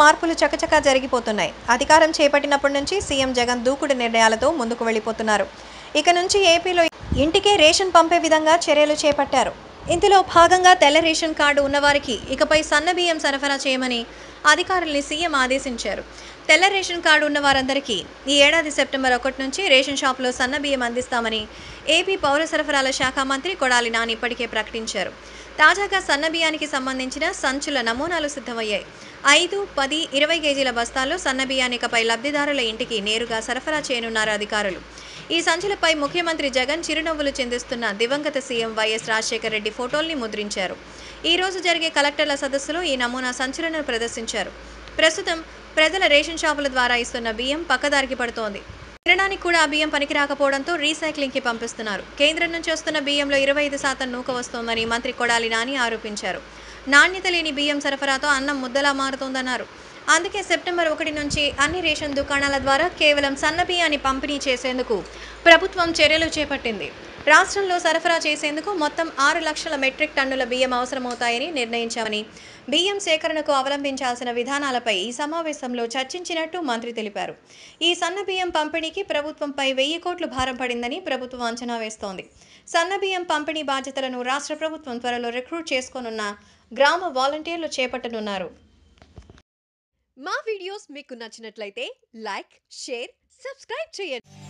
మార్పులు చకచకా జరిగిపోతున్నాయి అధికారం చేపట్టినప్పటి నుంచి సీఎం జగన్ దూకుడు నిర్ణయాలతో ముందుకు వెళ్ళిపోతున్నారు ఇక నుంచి ఏపీలో ఇంటికే రేషన్ పంపే విధంగా చర్యలు చేపట్టారు ఇందులో భాగంగా తెల్ల రేషన్ కార్డు ఉన్నవారికి ఇకపై సన్న బియ్యం సరఫరా చేయమని అధికారుల్ని సీఎం ఆదేశించారు తెల్ల రేషన్ కార్డు ఉన్న వారందరికీ ఈ ఏడాది సెప్టెంబర్ ఒకటి నుంచి రేషన్ షాపులో సన్న బియ్యం అందిస్తామని ఏపీ పౌర సరఫరాల శాఖ మంత్రి కొడాలి నాని ఇప్పటికే ప్రకటించారు తాజాగా సన్న బియ్యానికి సంబంధించిన సంచుల నమూనాలు సిద్ధమయ్యాయి ఐదు పది ఇరవై కేజీల బస్తాల్లో సన్న బియ్యానికపై లబ్ధిదారుల ఇంటికి నేరుగా సరఫరా చేయనున్నారు అధికారులు ఈ సంచులపై ముఖ్యమంత్రి జగన్ చిరునవ్వులు చెందిస్తున్న దివంగత సీఎం వైఎస్ రాజశేఖర రెడ్డి ఫోటోల్ని ముద్రించారు ఈ రోజు జరిగే కలెక్టర్ల సదస్సులో ఈ నమూనా సంచులను ప్రదర్శించారు ప్రస్తుతం ప్రజల రేషన్ షాపుల ద్వారా ఇస్తున్న బియ్యం పక్కదారికి పడుతోంది తినడానికి కూడా ఆ బియ్యం పనికి రాకపోవడంతో రీసైక్లింగ్కి పంపిస్తున్నారు కేంద్రం నుంచి వస్తున్న బియ్యంలో ఇరవై ఐదు శాతం నూక వస్తోందని మంత్రి కొడాలి నాని ఆరోపించారు నాణ్యత లేని బియ్యం సరఫరాతో అన్నం ముద్దలా మారుతోందన్నారు అందుకే సెప్టెంబర్ ఒకటి నుంచి అన్ని రేషన్ దుకాణాల ద్వారా కేవలం సన్న బియ్యాన్ని పంపిణీ చేసేందుకు ప్రభుత్వం చర్యలు చేపట్టింది రాష్ట్రంలో సరఫరా చేసేందుకు మొత్తం ఆరు లక్షల మెట్రిక్ టన్నుల బియ్యం అవసరమవుతాయని నిర్ణయించామని బియ్యం సేకరణకు అవలంబించాల్సిన విధానాలపై ఈ సమావేశంలో చర్చించినట్టు మంత్రి తెలిపారు ఈ సన్న బియ్యం పంపిణీకి ప్రభుత్వంపై వెయ్యి కోట్లు భారం పడిందని ప్రభుత్వం అంచనా వేస్తోంది సన్న బియ్యం పంపిణీ బాధ్యతలను రాష్ట్ర ప్రభుత్వం త్వరలో రిక్రూట్ చేసుకోనున్న గ్రామ వాలంటీర్లు చేపట్టనున్నారు మా వీడియోస్ మీకు నచ్చినట్లయితే లైక్ షేర్ సబ్స్క్రైబ్ చేయండి